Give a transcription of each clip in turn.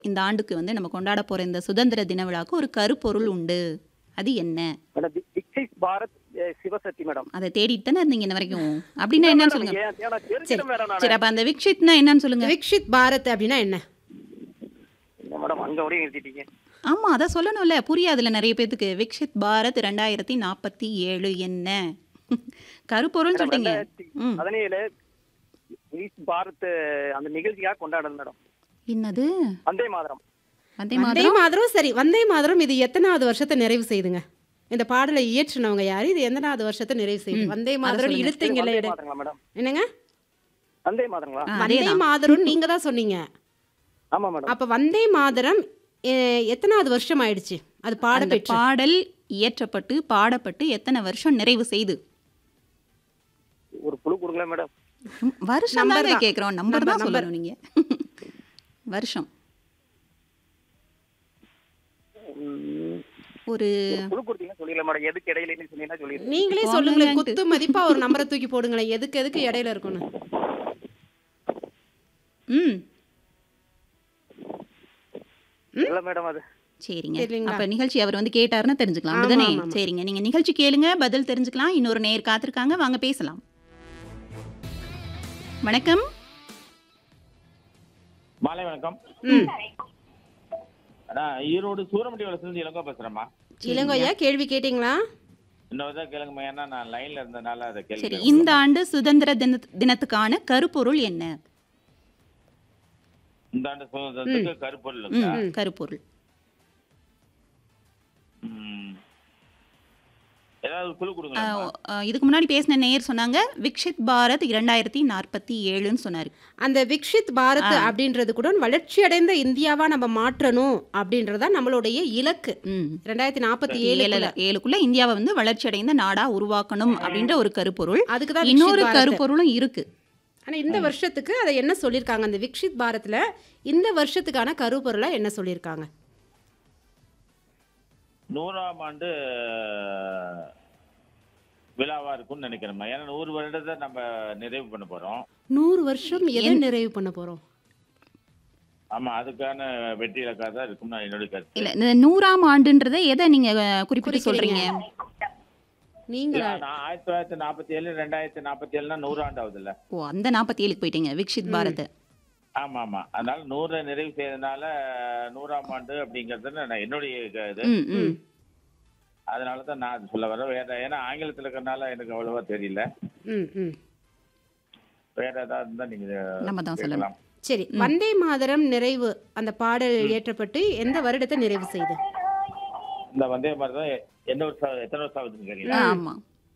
இந்த ஆண்டுக்கு வந்து நம்ம கொண்டாட போற இந்த சுதந்திர தின விழாவுக்கு ஒரு கருப்பொருள் உண்டு அது என்ன மேடம் தி- விக்சித் பாரத் அஹ், சிவசக்தி மேடம் அதை தேடிட்டு தானே இருந்தீங்க இன்ன வரைக்கும் அப்படின்னா என்னன்னு சொல்லுங்க ஏன் ஏன் நான் சரி தெரிஞ்சுக்கிறேன் மேடம் சரி நான் அப்ப அந்த விக்ஷித்னா என்னன்னு சொல்லுங்க விக்ஷித் பாரத் அப்படின்னா என்ன என்ன மேடம் அங்க வரையும் நிறுத்திட்டீங்க ஆமா அத சொல்லணும்ல புரியாதுல நிறைய பேத்துக்கு விக்ஷித் பாரத் ரெண்டாயிரத்தி நாற்பத்தி ஏழு என்ன கருப்பொருள் மேடம், சொல்லிட்டீங்க ரெண்டாயிரத்தி ம் பதினேழு விக்சித் பாரத் அஹ், அந்த நிகழ்ச்சியாக கொண்டாடணும் மேடம் என்னது வந்தே மாதரம் வந்தே வந்தே மாதரம் மாதரம் சரி வந்தே மாதரம் இது எத்தனாவது வருஷத்தை நிறைவு செய்துங்க இந்த பாடலை இயற்றினவங்க யாரு இது எத்தனாவது வருஷத்தை நிறைவு செய்யுது வந்தே மாதரம் சொல்லுங்க. இழுத்தீங்கல்ல வந்தே இட- மாதங்களா மேடம் என்னங்க வந்தே மாதங்களா ஆ, வந்தே அதேதான் மாதரம் நீங்க தான் சொன்னீங்க ஆமா மேடம் அப்ப வந்தே மாதரம் எ- எத்தனாவது வருஷம் ஆயிடுச்சு அது பாட அந்த பெற்று பாடல் இயற்றப்பட்டு பாடப்பட்டு எத்தனை வருஷம் நிறைவு செய்து ஒரு குழு கொடுங்களேன் மேடம் ம், வருஷம் Number தாங்க தான். கேக்குறோம் நம்பர் தான் Number, சொல்லணும் நீங்க வருஷம் ம், ஒரு ஒரு குழு கொடுத்தீங்கன்னா சொல்லிடல மேடம் எதுக்கு இடையில சொன்னீங்கன்னா சொல்லிடுறேன் நீங்களே இப்போ சொல்லுங்களேன் online குத்து மதிப்பா ஒரு நம்பரை தூக்கி போடுங்களேன் எதுக்கு எதுக்கு இடையில இருக்கணும் ம் இல்ல மேடம் அது சரிங்க சரிங்களா? அப்ப நிகழ்ச்சி அவர் வந்து கேட்டாருன்னா தெரிஞ்சுக்கலாம் ஆமா, அப்படிதானே ஆமா, ஆமா. சரிங்க நீங்க நிகழ்ச்சி கேளுங்க பதில் தெரிஞ்சுக்கலாம் இன்னொரு நேர் காத்திருக்காங்க வாங்க பேசலாம் வணக்கம் மாலை வணக்கம் ம் நான் ஈரோடு சூரமட்டி வளர்ச்சிருந்து இளங்கோ பேசுறேம்மா இளங்கோயா கேள்வி கேட்டீங்களா இன்னொரு தான் கேளுங்கம்மா ஏன்னா நான் லைன்ல இருந்தனால அதை சரி கேள்வி இந்த ஆண்டு சுதந்திர தின தினத்துக்கான கருப்பொருள் என்ன இந்த ஆண்டு சுதந்திரத்துக்கு கருப்பொருள் ம், இருக்கா? கருப்பொருள் ம். ஏதாவது குழு ஆ, கொடுங்களா ஆ, இதுக்கு முன்னாடி பேசின நேயர் சொன்னாங்க விக்ஷித் பாரத் இரண்டாயிரத்தி நாற்பத்தி ஏழுன்னு சொன்னாரு அந்த விக்ஷித் பாரத் அப்படின்றது கூட வளர்ச்சி அடைந்த இந்தியாவா நம்ம மாற்றணும் அப்படின்றதா நம்மளுடைய இலக்கு ம் ரெண்டாயிரத்தி நாற்பத்தி ஏழு ஏழுல ஏழுக்குள்ள இந்தியாவை வந்து வளர்ச்சி அடைந்த நாடா உருவாக்கணும் அப்படின்ற ஒரு கருப்பொருள் அதுக்கு தான் இன்னொரு விக்ஷித் பாரத். கருப்பொருளும் இருக்கு ஆனா இந்த வருஷத்துக்கு அதை என்ன சொல்லியிருக்காங்க அந்த விக்ஷித் பாரத்ல இந்த வருஷத்துக்கான கருப்பொருளா என்ன சொல்லியிருக்காங்க நூறாம் ஆண்டு விழாவா இருக்கும்னு நினைக்கிறேம்மா ஏன்னா நூறு வருடத்தை நம்ம நிறைவு பண்ண போறோம் நூறு வருஷம் எதை நிறைவு பண்ண போறோம் ஆமா அதுக்கான வெற்றி இலக்கா தான் இருக்கும் நான் என்னுடைய கருத்து இல்ல இந்த நூறாம் ஆண்டுன்றதை எதை நீங்க அஹ், குறிப்பிட்டு சொல்றீங்க நீங்க இல்ல, நான் ஆயிரத்தி தொள்ளாயிரத்தி நாற்பத்தி ஏழு ரெண்டாயிரத்தி நாற்பத்தி ஏழுனா நூறாண்டு ஆகுதுல்ல ஓ அந்த நாற்பத்தி ஏழுக்கு போயிட்டீங்க விக்ஷித் பாரத் ஆமா ஆமா அதனால நூறை நிறைவு செய்யறதுனால நூறாம் ஆண்டு அப்படிங்கறது நான் என்னுடைய க- இது ம் ம் அதனால தான் நான் அது சொல்ல வரேன் வேற ஏன்னா ஆங்கிலத்துல இருக்கறனால எனக்கு அவ்வளவா தெரியல ம் ம் வேற ஏதாவது இருந்தா நீங்க நம்ம தான் சொல்லணும் கேட்கலாம் சரி வந்தே மாதரம் நிறைவு அந்த பாடல் இயற்றப்பட்டு எந்த வருடத்தை நிறைவு செய்து இந்த வந்தே மாதிரி தான் என்ன வருஷம் எத்தனை வருஷம் ஆகுதுன்னு கேட்கல ஆமா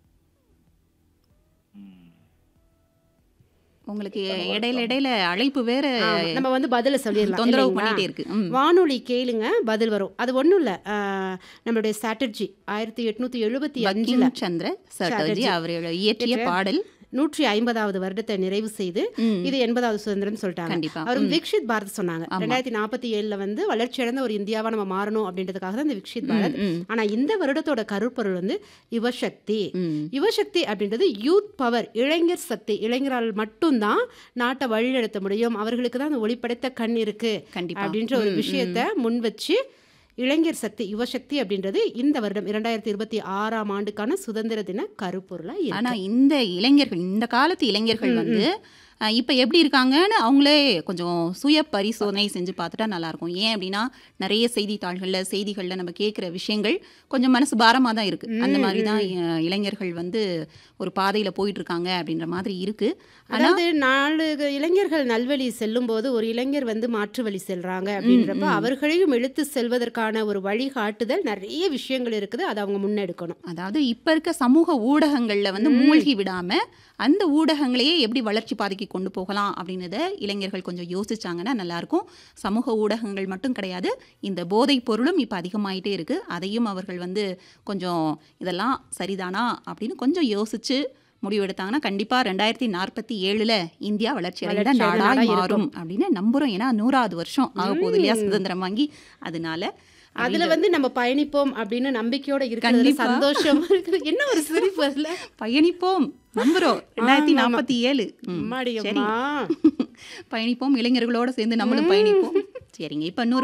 உங்களுக்கு இடையில இடையில அழைப்பு வேற ஆமா, நம்ம வந்து பதில சொல்லிடலாம் தொந்தரவு இல்லைங்களா? பண்ணிட்டே இருக்கு ம். வானொலி கேளுங்க பதில் வரும் அது ஒண்ணும் இல்ல ஆஹ், நம்மளுடைய சாட்டர்ஜி ஆயிரத்தி எட்நூத்தி எழுபத்தி அஞ்சுல பங்கிம் சந்திர சட்டர்ஜி சாட்டர்ஜி. அவர் இயற்றிய பாடல் நூற்றி ஐம்பதாவது வருடத்தை நிறைவு செய்து ம். இது எண்பதாவது சுதந்திரம் சொல்லிட்டாங்க கண்டிப்பா. அவர் ம். விக்ஷித் பாரத் சொன்னாங்க ரெண்டாயிரத்தி நாற்பத்தி ஏழுல வந்து வளர்ச்சி அடைந்த ஒரு இந்தியாவா நம்ம மாறணும் அப்படின்றதுக்காக தான் இந்த விக்ஷித் பாரத் ம். ஆனா இந்த வருடத்தோட கருப்பொருள் வந்து யுவசக்தி ம். யுவசக்தி அப்படின்றது யூத் பவர் இளைஞர் சக்தி இளைஞரால் மட்டும்தான் நாட்டை வழிநடத்த முடியும் அவர்களுக்கு தான் அந்த ஒளிப்படைத்த கண் இருக்கு கண்டிப்பா. அப்படின்ற ஒரு விஷயத்த முன் வச்சு இளைஞர் சக்தி யுவசக்தி அப்படின்றது இந்த வருடம் இரண்டாயிரத்தி இருபத்தி ஆறாம் ஆண்டுக்கான சுதந்திர தின கருப்பொருளா இருக்கு ஆனா இந்த இளைஞர்கள் இந்த காலத்து இளைஞர்கள் வந்து அஹ், இப்ப எப்படி இருக்காங்கன்னு அவங்களே கொஞ்சம் சுய பரிசோதனை செஞ்சு பார்த்துட்டா நல்லா இருக்கும் ஏன் அப்படின்னா நிறைய செய்தித்தாள்கள்ல செய்திகள்ல நம்ம கேட்குற விஷயங்கள் கொஞ்சம் மனசு பாரமா தான் இருக்கு அந்த மாதிரி தான் அஹ், இளைஞர்கள் வந்து ஒரு பாதையில போயிட்டு இருக்காங்க அப்படின்ற மாதிரி இருக்கு ஆனா அதாவது நாலு இளைஞர்கள் நல்வழி செல்லும் போது ஒரு இளைஞர் வந்து மாற்று வழி செல்றாங்க அப்படின்றப்ப அவர்களையும் இழுத்து செல்வதற்கான ஒரு வழிகாட்டுதல் நிறைய விஷயங்கள் இருக்குது அதை அவங்க முன்னெடுக்கணும் அதாவது இப்ப இருக்க சமூக ஊடகங்கள்ல வந்து மூழ்கி விடாம அந்த ஊடகங்களையே எப்படி வளர்ச்சி பாதைக்கு கொண்டு போகலாம் அப்படின்றத இளைஞர்கள் கொஞ்சம் யோசிச்சாங்கன்னா நல்லா இருக்கும் சமூக ஊடகங்கள் மட்டும் கிடையாது இந்த போதைப் பொருளும் இப்ப அதிகமாயிட்டே இருக்கு அதையும் அவர்கள் வந்து கொஞ்சம் இதெல்லாம் சரிதானா அப்படின்னு கொஞ்சம் யோசிச்சு முடிவெடுத்தாங்கன்னா கண்டிப்பா ரெண்டாயிரத்தி நாற்பத்தி ஏழுல இந்தியா வளர்ச்சி அடைந்த வளர்ச்சி அடைந்த நாடாய் நாடா மாறும் அப்படின்னு நம்புறோம் ஏன்னா நூறாவது வருஷம் ஆக போகுது இல்லையா சுதந்திரம் வாங்கி அதனால அதுல வந்து நம்ம பயணிப்போம் அப்படின்னு நம்பிக்கையோட இருக்கிறது கண்டிப்பா. சந்தோஷமா இருக்குது என்ன ஒரு சிரிப்பு அதுல பயணிப்போம் நம்புறோம் ரெண்டாயிரத்தி ஆமா, ஆமா. நாற்பத்தி ஏழு ம், அம்மாடி சரி அம்மா. பயணிப்போம் இளைஞர்களோட சேர்ந்து நம்மளும் பயணிப்போம் சரிங்க இப்போ இன்னொரு